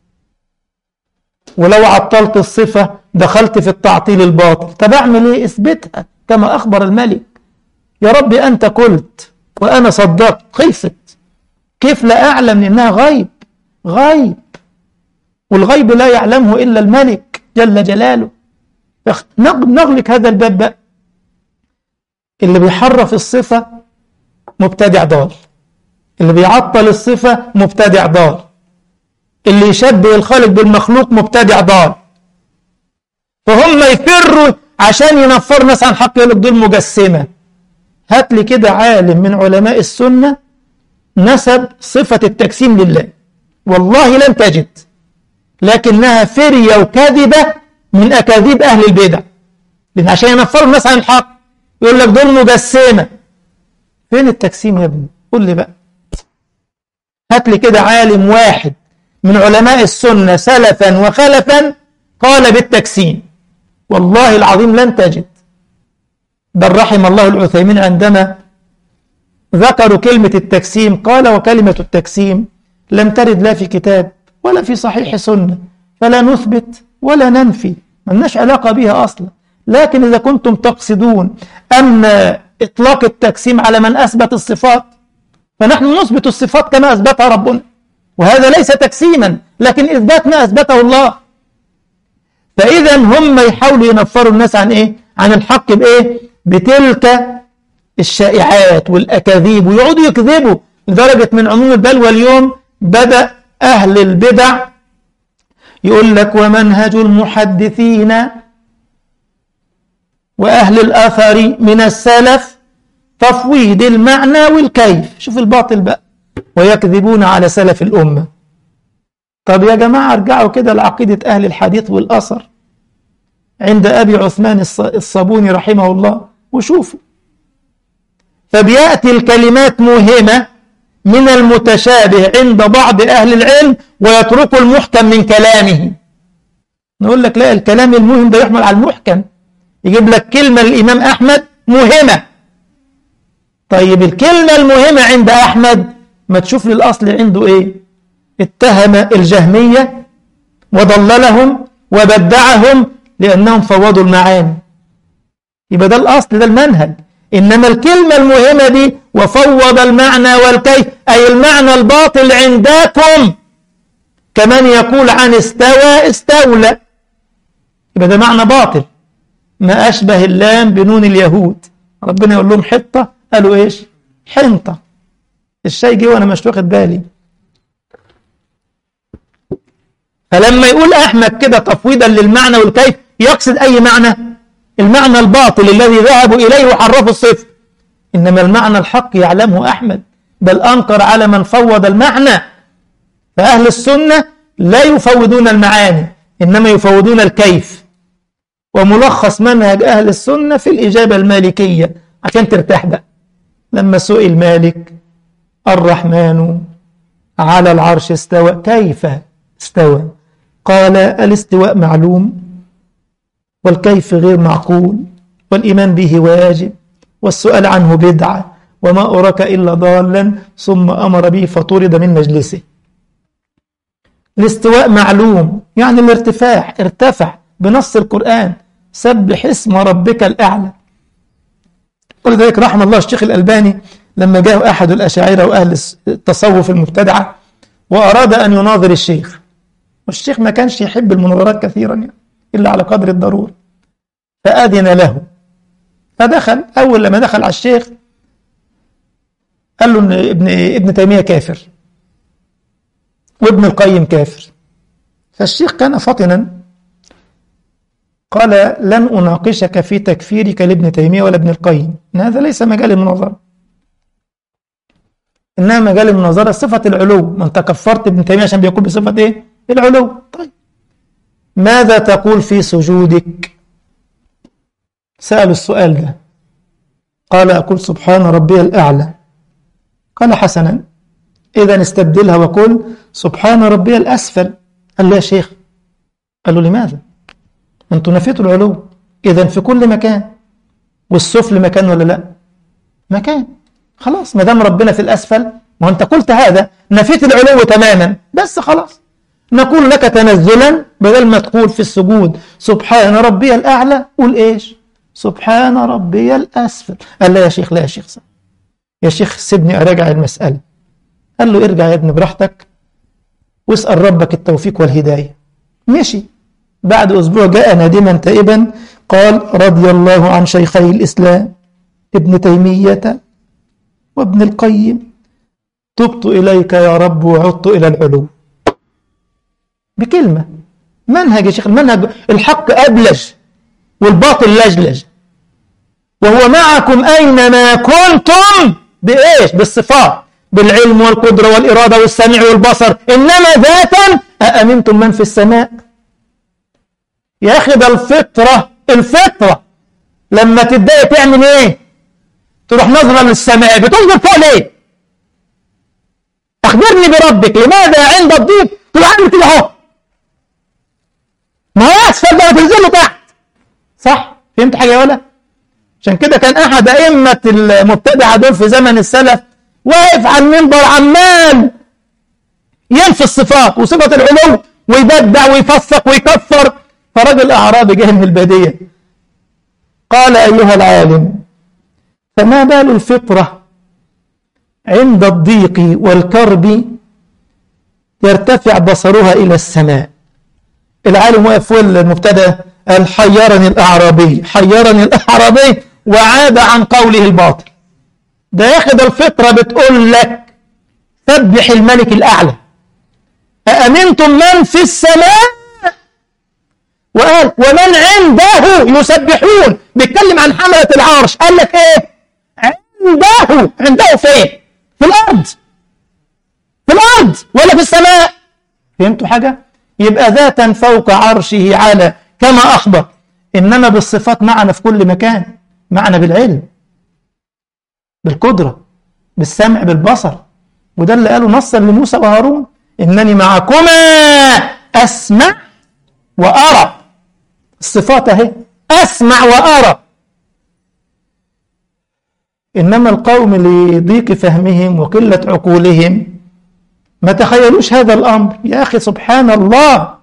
ولو عطلت الصفة دخلت في التعطيل الباطل طب أعمل إيه اثبتها كما أخبر الملك يا رب أنت قلت وأنا صدقت خلصت كيف لا أعلم إنها غيب غيب والغيب لا يعلمه إلا الملك جل جلاله نغلق هذا الباب بقى اللي بيحرف الصفة مبتدع ضال اللي بيعطل الصفة مبتدع ضال اللي يشبه الخالق بالمخلوق مبتدع ضال فهم يفروا عشان ينفروا ناس عن حق يقول لك دول مجسمه هات لي كده عالم من علماء السنة نسب صفة التجسيم لله والله لن تجد لكنها فرية وكذبة من أكاذيب أهل البدع لأن عشان ينفروا الناس عن الحق يقول لك دول مجسمة فين التجسيم يا ابني قول لي بقى هات لي كده عالم واحد من علماء السنة سلفا وخلفا قال بالتجسيم والله العظيم لن تجد بل رحم الله العثيمين عندما ذكروا كلمة التجسيم قال وكلمة التجسيم لم ترد لا في كتاب ولا في صحيح سنة فلا نثبت ولا ننفي ملناش علاقة بها أصلا لكن إذا كنتم تقصدون أن إطلاق التجسيم على من أثبت الصفات فنحن نثبت الصفات كما أثبتها ربنا وهذا ليس تجسيما لكن إثبات ما أثبته الله فإذا هم يحاولوا ينفروا الناس عن إيه؟ عن الحق بإيه؟ بتلك الشائعات والأكاذيب ويقعدوا يكذبوا لدرجة من عموم البلوى اليوم بدأ أهل البدع يقول لك ومنهج المحدثين وأهل الأثر من السلف تفويض المعنى والكيف شوف الباطل بقى ويكذبون على سلف الأمة طب يا جماعة ارجعوا كده لعقيدة أهل الحديث والأثر عند أبي عثمان الصابوني رحمه الله وشوفوا فبيأتي الكلمات موهمة من المتشابه عند بعض أهل العلم ويترك المحكم من كلامه نقول لك لا الكلام المهم ده يحمل على المحكم يجيب لك كلمة للإمام أحمد مهمة طيب الكلمة المهمة عند أحمد ما تشوف لي الأصل عنده إيه اتهم الجهمية وضللهم وبدعهم لأنهم فوضوا المعاني يبقى ده الأصل ده المنهج إنما الكلمة المهمة دي وفوض المعنى والكيف أي المعنى الباطل عندكم كمن يقول عن استوى استولى يبقى ده معنى باطل ما أشبه اللام بنون اليهود ربنا يقول لهم حطة قالوا إيش حنطة الشيء جه وأنا مش واخد بالي فلما يقول أحمد كده تفويضا للمعنى والكيف يقصد أي معنى المعنى الباطل الذي ذهبوا إليه وحرفوا الصفر إنما المعنى الحق يعلمه أحمد بل أنكر على من فوض المعنى فأهل السنة لا يفوضون المعاني إنما يفوضون الكيف وملخص منهج أهل السنة في الإجابة المالكية عشان ترتاح بقى لما سئل مالك الرحمن على العرش استوى كيف استوى قال الاستواء معلوم والكيف غير معقول والإيمان به واجب والسؤال عنه بدعة وما أراك إلا ضالا ثم أمر به فطرد من مجلسه الاستواء معلوم يعني الارتفاع ارتفع بنص القرآن سبح اسم ربك الأعلى ولذلك رحم الله الشيخ الألباني لما جاء أحد الأشاعرة وأهل التصوف المبتدعة وأراد أن يناظر الشيخ والشيخ ما كانش يحب المناظرات كثيرا يعني إلا على قدر الضرورة فأذن له فدخل أول لما دخل على الشيخ قال له إن ابن ابن تيمية كافر وابن القيم كافر فالشيخ كان فطنا قال لن أناقشك في تكفيرك لابن تيمية ولا ابن القيم إن هذا ليس مجال المناظرة إنما مجال المناظرة صفة العلو ما أنت كفرت ابن تيمية عشان بيقول بصفة إيه؟ العلو طيب ماذا تقول في سجودك سأل السؤال ده قال أقول سبحان ربي الأعلى قال حسنا إذا استبدلها وقل سبحان ربي الأسفل قال له يا شيخ قال له لماذا أنتم نفيتوا العلو إذا في كل مكان والسفل مكان ولا لا مكان خلاص ما دام ربنا في الأسفل ما أنت قلت هذا نفيت العلو تماما بس خلاص نقول لك تنزلا بدل ما تقول في السجود سبحان ربي الأعلى قول إيش سبحان ربي الأسفل قال لا يا شيخ لا يا شيخ صح. يا شيخ سيبني أراجع المسألة قال له ارجع يا ابني براحتك واسأل ربك التوفيق والهداية مشي بعد أسبوع جاء نادما تائبا قال رضي الله عن شيخي الإسلام ابن تيمية وابن القيم تبت إليك يا رب وعدت إلى العلو بكلمة منهج يا شيخ المنهج الحق أبلج والباطل لجلج وهو معكم أينما كنتم بإيش بالصفات بالعلم والقدرة والإرادة والسمع والبصر إنما ذاتا أأمنتم من في السماء يا أخي ده الفطرة الفطرة لما تبدأ تعمل إيه تروح نظرة للسماء بتنظر فوق ليه أخبرني بربك لماذا عند الضيق تروح عامل كده أهو ما هو أسفل بقى تنزله تحت صح فهمت حاجة يا ولا عشان كده كان أحد أئمة المبتدعة دول في زمن السلف واقف على المنبر عمال ينفي الصفات وصفة العلو ويبدع ويفسق ويكفر فرجل أعرابي جاي من البادية قال أيها العالم فما بال الفطرة عند الضيق والكرب يرتفع بصرها إلى السماء العالم واقف فوق المبتدأ قال حيرني الأعرابي حيرني الأعرابي وعاد عن قوله الباطل ده ياخد الفطرة بتقول لك سبح الملك الأعلى أأمنتم من في السماء وقال ومن عنده يسبحون بيتكلم عن حملة العرش قال لك ايه عنده عنده فين في الأرض في الأرض ولا في السماء فهمتوا حاجة يبقى ذاتا فوق عرشه على كما أخبر إنما بالصفات معنا في كل مكان معنا بالعلم بالقدرة بالسمع بالبصر وده اللي قاله نصا لموسى وهارون إنني معكما أسمع وأرى الصفات اهي أسمع وأرى إنما القوم لضيق فهمهم وقلة عقولهم ما تخيلوش هذا الأمر يا أخي سبحان الله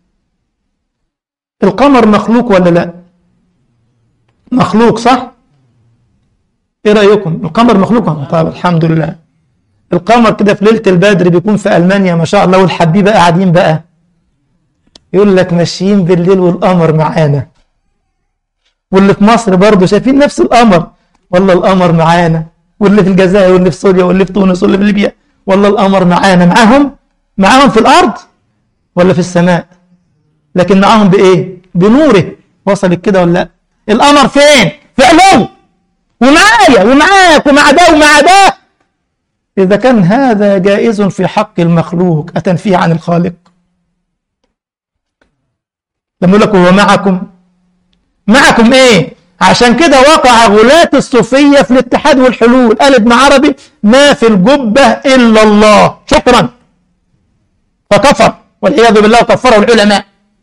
القمر مخلوق ولا لا مخلوق صح ايه رأيكم القمر مخلوق طيب الحمد لله القمر كده في ليلة البدر بيكون في ألمانيا ما شاء الله والحبيبة قاعدين بقى يقول لك ماشيين بالليل والقمر معانا واللي في مصر برضه شايفين نفس القمر والله القمر معانا واللي في الجزائر واللي في سوريا واللي في تونس واللي في ليبيا والله القمر معانا معاهم معاهم في الأرض ولا في السماء لكن معاهم بإيه بنوره وصلت كده ولا لا القمر فين في علو ومعايا ومعاك ومع ده ومع ده إذا كان هذا جائز في حق المخلوق أتنفيه عن الخالق لما يقول لك هو معكم معكم ايه عشان كده وقع غلاة الصوفية في الاتحاد والحلول قال ابن عربي ما في الجبة إلا الله شكرا فكفر والعياذ بالله كفره العلماء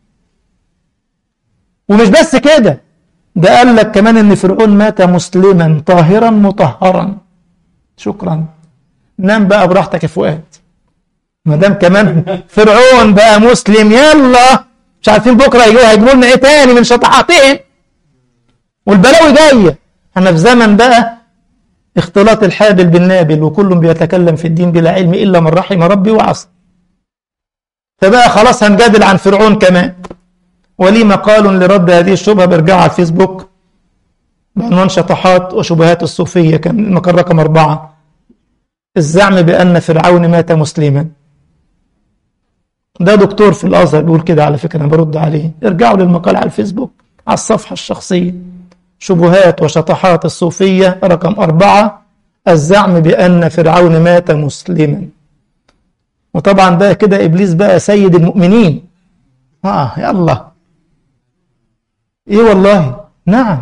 ومش بس كده ده قال لك كمان ان فرعون مات مسلما طاهرا مطهرا شكرا نام بقى براحتك يا فؤاد ما دام كمان فرعون بقى مسلم يلا مش عارفين بكره يجوا هيجيبوا لنا ايه تاني من شطحاتهم والبلاوي جايه احنا في زمن بقى اختلاط الحابل بالنابل وكل بيتكلم في الدين بلا علم الا من رحم ربي وعصى فبقى خلاص هنجادل عن فرعون كمان ولي مقال لرد هذه الشبهه برجع على الفيسبوك بعنوان شطحات وشبهات الصوفيه كان المقال رقم اربعه الزعم بان فرعون مات مسلما ده دكتور في الازهر بيقول كده على فكره انا برد عليه ارجعوا للمقال على الفيسبوك على الصفحه الشخصيه شبهات وشطحات الصوفيه رقم اربعه الزعم بان فرعون مات مسلما وطبعا بقى كده ابليس بقى سيد المؤمنين اه يلا ايه والله نعم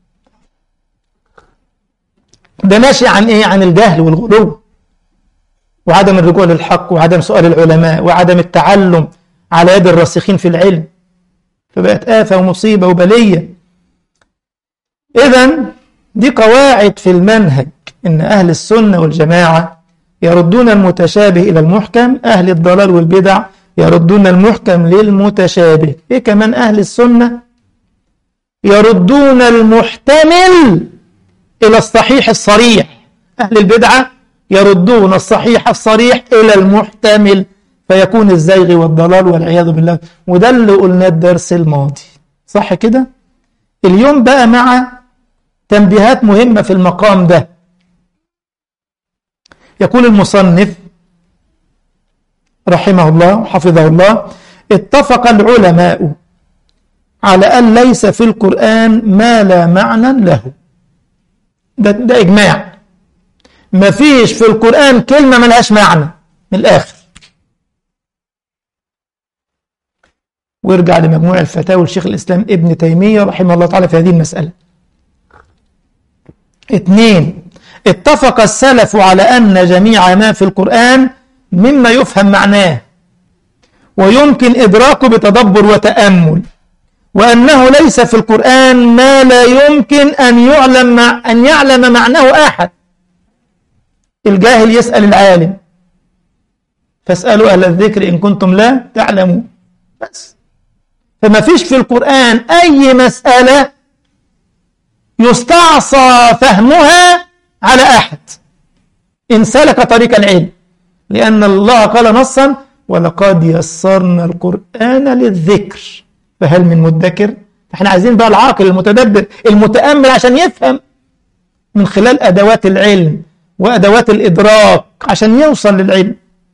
ده ناشئ عن ايه عن الجهل والغلو وعدم الرجوع للحق وعدم سؤال العلماء وعدم التعلم على يد الراسخين في العلم فبقت آفة ومصيبة وبلية إذا دي قواعد في المنهج إن أهل السنة والجماعة يردون المتشابه إلى المحكم أهل الضلال والبدع يردون المحكم للمتشابه إيه كمان أهل السنة يردون المحتمل إلى الصحيح الصريح أهل البدعة يردون الصحيح الصريح إلى المحتمل فيكون الزيغ والضلال والعياذ بالله وده اللي قلناه الدرس الماضي صح كده اليوم بقى مع تنبيهات مهمة في المقام ده يقول المصنف رحمه الله وحفظه الله اتفق العلماء على أن ليس في القرآن ما لا معنى له ده, ده إجماع ما فيش في القرآن كلمة ملهاش معنى من الآخر وارجع لمجموع الفتاوى لشيخ الإسلام ابن تيمية رحمه الله تعالى في هذه المسألة اثنين اتفق السلف على أن جميع ما في القرآن مما يفهم معناه ويمكن إدراكه بتدبر وتأمل وأنه ليس في القرآن ما لا يمكن أن يعلم مع أن يعلم معناه أحد الجاهل يسأل العالم فاسألوا أهل الذكر إن كنتم لا تعلمون بس فما فيش في القرآن أي مسألة يستعصى فهمها على أحد إن سلك طريق العلم لأن الله قال نصا ولقد يسرنا القرآن للذكر فهل من مدكر احنا عايزين بقى العاقل المتدبر المتأمل عشان يفهم من خلال أدوات العلم وأدوات الإدراك عشان يوصل للعلم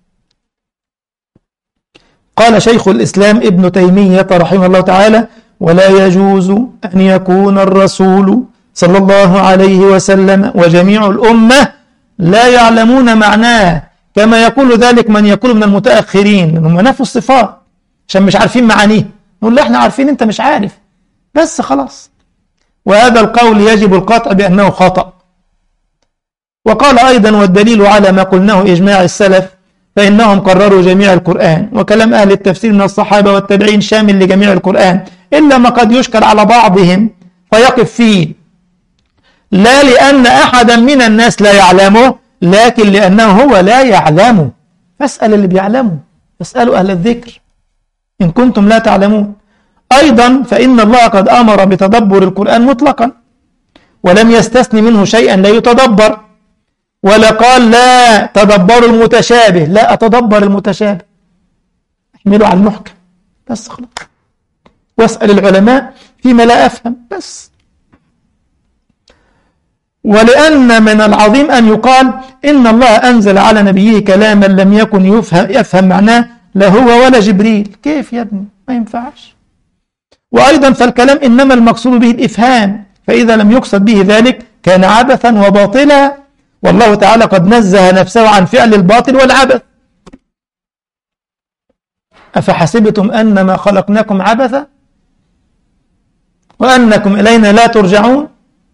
قال شيخ الإسلام ابن تيمية رحمه الله تعالى ولا يجوز أن يكون الرسول صلى الله عليه وسلم وجميع الأمة لا يعلمون معناه كما يقول ذلك من يقول من المتأخرين لأنهم نفوا الصفات عشان مش عارفين معانيه نقول له احنا عارفين انت مش عارف بس خلاص وهذا القول يجب القطع بأنه خطأ وقال أيضا والدليل على ما قلناه إجماع السلف فإنهم قرروا جميع القرآن وكلام أهل التفسير من الصحابة والتابعين شامل لجميع القرآن إلا ما قد يشكل على بعضهم فيقف فيه لا لأن أحدا من الناس لا يعلمه لكن لأنه هو لا يعلمه فاسأل اللي بيعلمه فاسألوا أهل الذكر إن كنتم لا تعلمون أيضا فإن الله قد أمر بتدبر القرآن مطلقا ولم يستثن منه شيئا لا يتدبر ولا قال لا تدبروا المتشابه لا أتدبر المتشابه احملوا على المحكم بس خلاص واسأل العلماء فيما لا أفهم بس ولأن من العظيم أن يقال إن الله أنزل على نبيه كلاما لم يكن يفهم, يفهم معناه لا هو ولا جبريل كيف يا ابني ما ينفعش وأيضا فالكلام إنما المقصود به الإفهام فإذا لم يقصد به ذلك كان عبثا وباطلا والله تعالى قد نزه نفسه عن فعل الباطل والعبث أفحسبتم أنما خلقناكم عبثا وأنكم إلينا لا ترجعون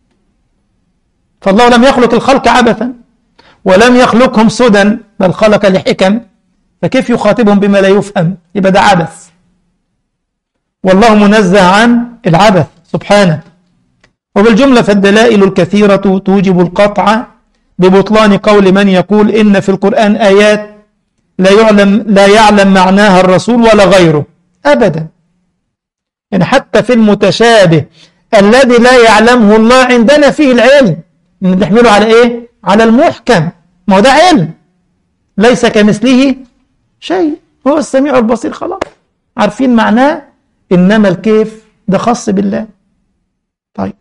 فالله لم يخلق الخلق عبثا ولم يخلقهم سدى بل خلق لحكم فكيف يخاطبهم بما لا يفهم يبقى ده عبث والله منزه عن العبث سبحانه وبالجملة فالدلائل الكثيرة توجب القطع ببطلان قول من يقول إن في القرآن آيات لا يعلم, لا يعلم معناها الرسول ولا غيره أبدا يعني حتى في المتشابه الذي لا يعلمه الله عندنا فيه العلم نحمله على إيه؟ على المحكم ما هو ده علم ليس كمثله شيء هو السميع البصير خلاص عارفين معناه إنما الكيف ده خاص بالله طيب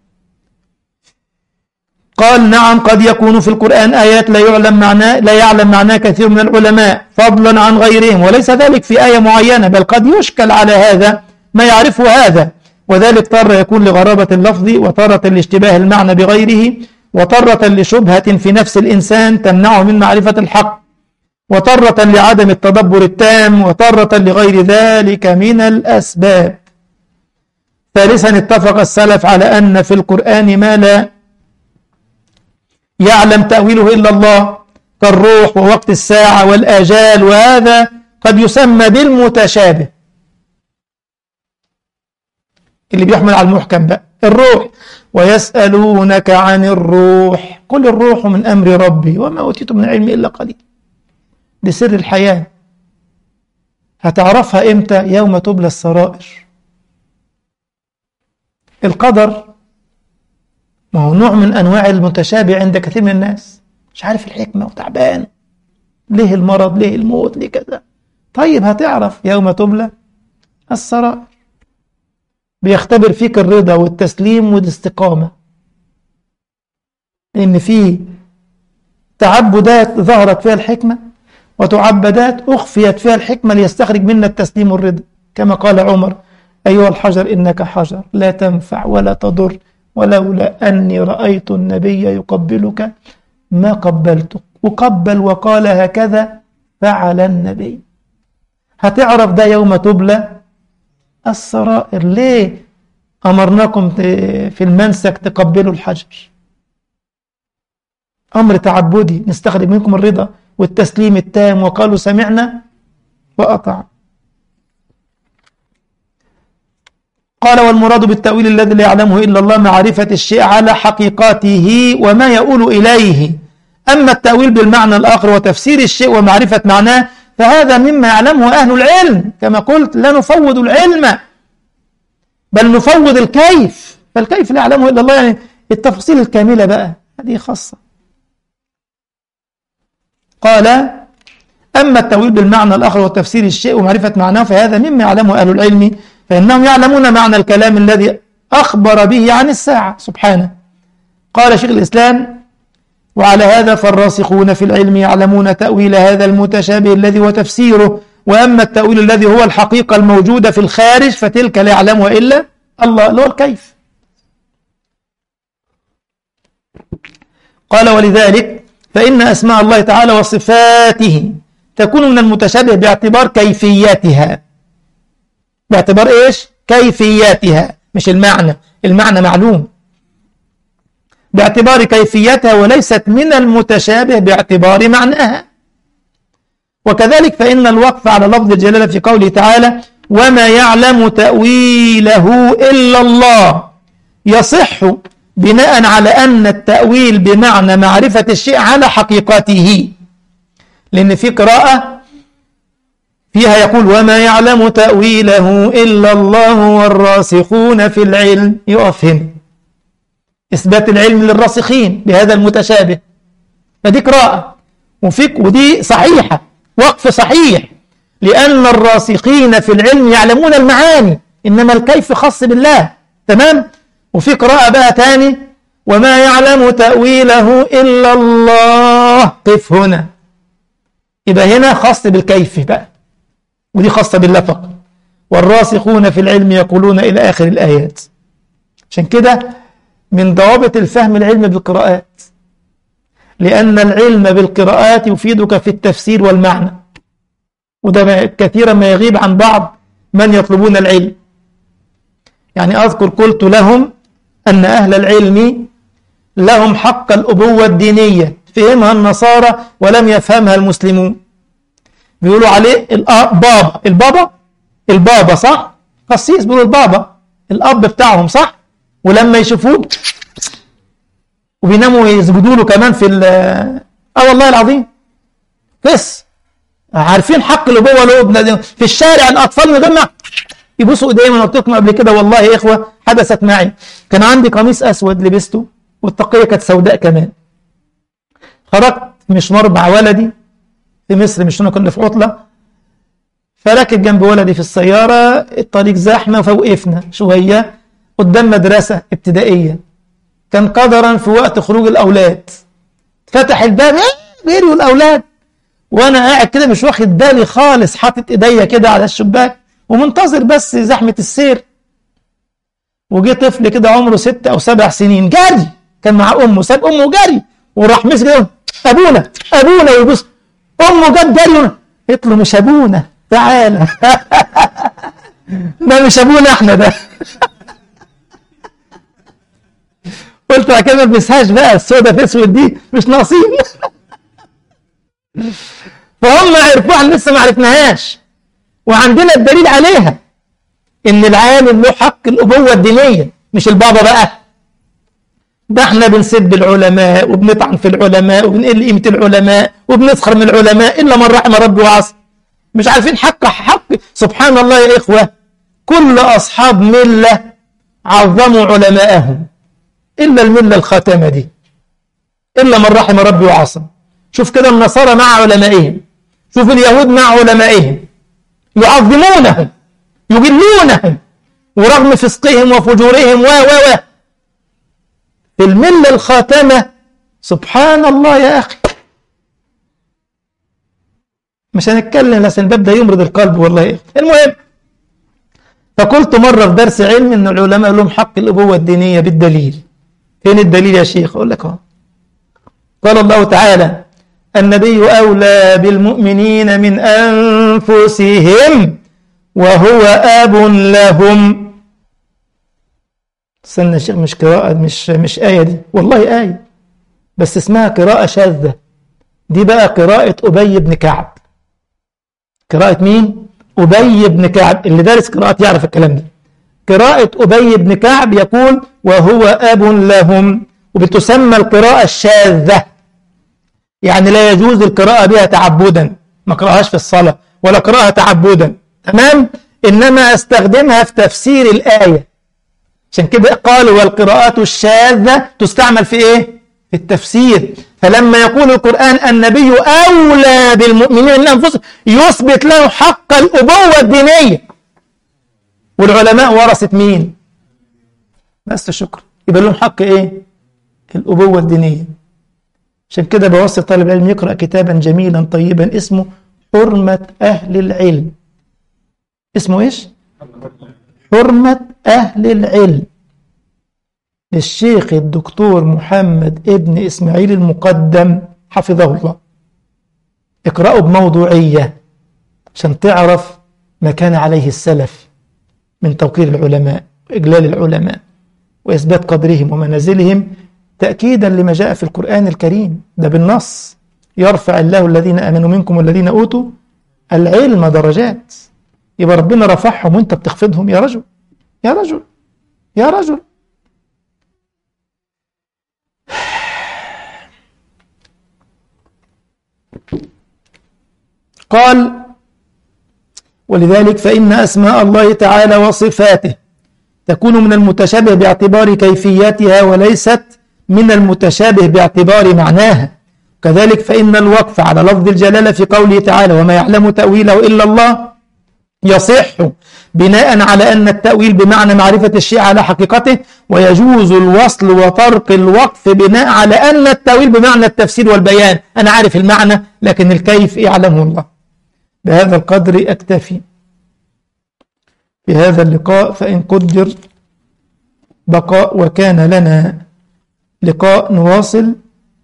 قال نعم قد يكون في القرآن آيات لا يعلم معناه لا يعلم معناه كثير من العلماء فضلا عن غيرهم وليس ذلك في آية معينة بل قد يشكل على هذا ما يعرفه هذا وذلك ترى يكون لغرابة اللفظ وترة لاشتباه المعنى بغيره وترة لشبهة في نفس الإنسان تمنعه من معرفة الحق وترة لعدم التدبر التام وترة لغير ذلك من الأسباب ثالثا اتفق السلف على أن في القرآن ما لا يعلم تأويله إلا الله كالروح ووقت الساعة والآجال وهذا قد يسمى بالمتشابه اللي بيحمل على المحكم بقى الروح ويسألونك عن الروح قل الروح من أمر ربي وما أوتيت من العلم إلا قليل دي سر الحياة هتعرفها إمتى يوم تبلى السرائر القدر ما هو نوع من أنواع المتشابه عند كثير من الناس مش عارف الحكمة وتعبان ليه المرض ليه الموت ليه كذا طيب هتعرف يوم تبلى السرائر بيختبر فيك الرضا والتسليم والاستقامة لأن في تعبدات ظهرت فيها الحكمة وتعبدات أخفيت فيها الحكمة ليستخرج منا التسليم والرضا كما قال عمر أيها الحجر إنك حجر لا تنفع ولا تضر ولولا أني رأيت النبي يقبلك ما قبلتك وقبل وقال هكذا فعل النبي هتعرف ده يوم تبلى السرائر ليه أمرناكم في المنسك تقبلوا الحجر أمر تعبدي نستخرج منكم الرضا والتسليم التام وقالوا سمعنا وأطعنا قال والمراد بالتأويل الذي لا يعلمه إلا الله معرفة الشيء على حقيقته وما يؤول إليه أما التأويل بالمعنى الآخر وتفسير الشيء ومعرفة معناه فهذا مما يعلمه أهل العلم كما قلت لا نفوض العلم بل نفوض الكيف فالكيف لا يعلمه إلا الله يعني التفاصيل الكاملة بقى هذه خاصة قال أما التأويل بالمعنى الآخر وتفسير الشيء ومعرفة معناه فهذا مما يعلمه أهل العلم فإنهم يعلمون معنى الكلام الذي أخبر به عن الساعة سبحانه قال شيخ الإسلام وعلى هذا فالراسخون في العلم يعلمون تأويل هذا المتشابه الذي وتفسيره وأما التأويل الذي هو الحقيقة الموجودة في الخارج فتلك لا يعلمها إلا الله اللي هو الكيف قال ولذلك فإن أسماء الله تعالى وصفاته تكون من المتشابه باعتبار كيفياتها باعتبار إيش؟ كيفياتها مش المعنى المعنى معلوم باعتبار كيفيتها وليست من المتشابه باعتبار معناها وكذلك فإن الوقف على لفظ الجلالة في قوله تعالى وما يعلم تأويله إلا الله يصح بناء على أن التأويل بمعنى معرفة الشيء على حقيقته لأن في قراءة فيها يقول وما يعلم تأويله إلا الله والراسخون في العلم يقف هنا إثبات العلم للراسخين بهذا المتشابه فدي قراءة وفيك ودي صحيحة وقف صحيح لأن الراسخين في العلم يعلمون المعاني إنما الكيف خاص بالله تمام وفي قراءة بقى تاني وما يعلم تأويله إلا الله قف هنا يبقى هنا خاص بالكيف بقى ودي خاصة بالله فقط والراسخون في العلم يقولون إلى آخر الآيات عشان كده من ضوابط الفهم العلم بالقراءات لأن العلم بالقراءات يفيدك في التفسير والمعنى وده كثيرا ما يغيب عن بعض من يطلبون العلم يعني أذكر قلت لهم أن أهل العلم لهم حق الأبوة الدينية فهمها النصارى ولم يفهمها المسلمون بيقولوا عليه البابا البابا البابا صح قسيس بيقولوا البابا الأب بتاعهم صح ولما يشوفوه وبيناموا يسجدوا له كمان في اه والله العظيم بس عارفين حق الابوه له في الشارع الاطفال من غير ما يبوسوا ايديهم انا قلت لكم قبل كده والله يا اخوه حدثت معي كان عندي قميص اسود لبسته والتقيه كانت سوداء كمان خرجت مشوار مع ولدي في مصر مش كنا في عطله فركب جنب ولدي في السياره الطريق زحمه فوقفنا شويه قدام مدرسه ابتدائيه كان قدرا في وقت خروج الاولاد فتح الباب غيروا الاولاد وانا قاعد كده مش واخد بالي خالص حاطط ايديا كده على الشباك ومنتظر بس زحمه السير وجه طفل كده عمره ست او سبع سنين جري كان مع امه ساب امه جري وراح مسك ابونا ابونا ويبص امه جت جري قلت له مش ابونا تعالى ده مش ابونا احنا ده قلت بعد كده ما البسهاش بقى السودا في اسود دي مش ناقصين فهم عرفوها احنا لسه ما عرفناهاش وعندنا الدليل عليها ان العالم له حق الابوه الدينيه مش البابا بقى ده احنا بنسب العلماء وبنطعن في العلماء وبنقل قيمه العلماء وبنسخر من العلماء الا من رحم ربي وعصى مش عارفين حق حق سبحان الله يا اخوه كل اصحاب مله عظموا علماءهم إلا الملة الخاتمة دي إلا من رحم ربي وعصم شوف كده النصارى مع علمائهم شوف اليهود مع علمائهم يعظمونهم يجلونهم ورغم فسقهم وفجورهم و و و في الملة الخاتمة سبحان الله يا أخي مش هنتكلم لسن الباب ده يمرض القلب والله يا أخي المهم فقلت مرة في درس علم أن العلماء لهم حق الأبوة الدينية بالدليل فين الدليل يا شيخ أقول لك اهو قال الله تعالى النبي أولى بالمؤمنين من أنفسهم وهو أب لهم استنى يا شيخ مش قراءة مش مش آية دي والله آية بس اسمها قراءة شاذة دي بقى قراءة أبي بن كعب قراءة مين؟ أبي بن كعب اللي دارس قراءة يعرف الكلام ده قراءة أبي بن كعب يقول وهو أب لهم وبتسمى القراءة الشاذة يعني لا يجوز القراءة بها تعبدا ما قراءهاش في الصلاة ولا قراءة تعبدا تمام إنما استخدمها في تفسير الآية عشان كده قالوا والقراءات الشاذة تستعمل في إيه؟ في التفسير فلما يقول القرآن النبي أولى بالمؤمنين من أنفسهم يثبت له حق الأبوة الدينية والعلماء ورثة مين؟ بس شكرا يبقى لهم حق إيه؟ الأبوة الدينية عشان كده بوصي طالب العلم يقرأ كتابا جميلا طيبا اسمه حرمة أهل العلم اسمه إيش؟ حرمة أهل العلم للشيخ الدكتور محمد ابن إسماعيل المقدم حفظه الله اقرأه بموضوعية عشان تعرف ما كان عليه السلف من توقير العلماء وإجلال العلماء وإثبات قدرهم ومنازلهم تأكيدا لما جاء في القرآن الكريم ده بالنص يرفع الله الذين آمنوا منكم والذين أوتوا العلم درجات يبقى ربنا رفعهم وانت بتخفضهم يا رجل يا رجل يا رجل قال ولذلك فإن أسماء الله تعالى وصفاته تكون من المتشابه باعتبار كيفيتها وليست من المتشابه باعتبار معناها كذلك فإن الوقف على لفظ الجلالة في قوله تعالى وما يعلم تأويله إلا الله يصح بناء على أن التأويل بمعنى معرفة الشيء على حقيقته ويجوز الوصل وترك الوقف بناء على أن التأويل بمعنى التفسير والبيان أنا عارف المعنى لكن الكيف يعلمه الله بهذا القدر أكتفي في هذا اللقاء فإن قدر بقاء وكان لنا لقاء نواصل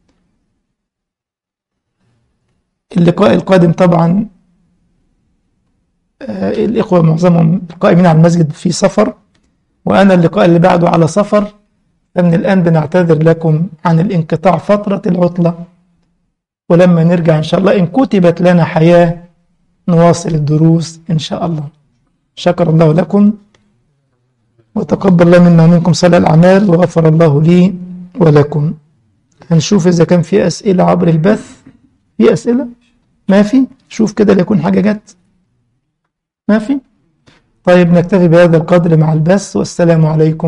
اللقاء القادم طبعا آه الإخوة معظمهم القائمين على المسجد في سفر وأنا اللقاء اللي بعده على سفر فمن الآن بنعتذر لكم عن الانقطاع فترة العطلة ولما نرجع إن شاء الله إن كتبت لنا حياة نواصل الدروس إن شاء الله شكر الله لكم وتقبل الله منا ومنكم صلاة الأعمال وغفر الله لي ولكم هنشوف إذا كان في أسئلة عبر البث في أسئلة ما في شوف كده ليكون حاجة جت ما في طيب نكتفي بهذا القدر مع البث والسلام عليكم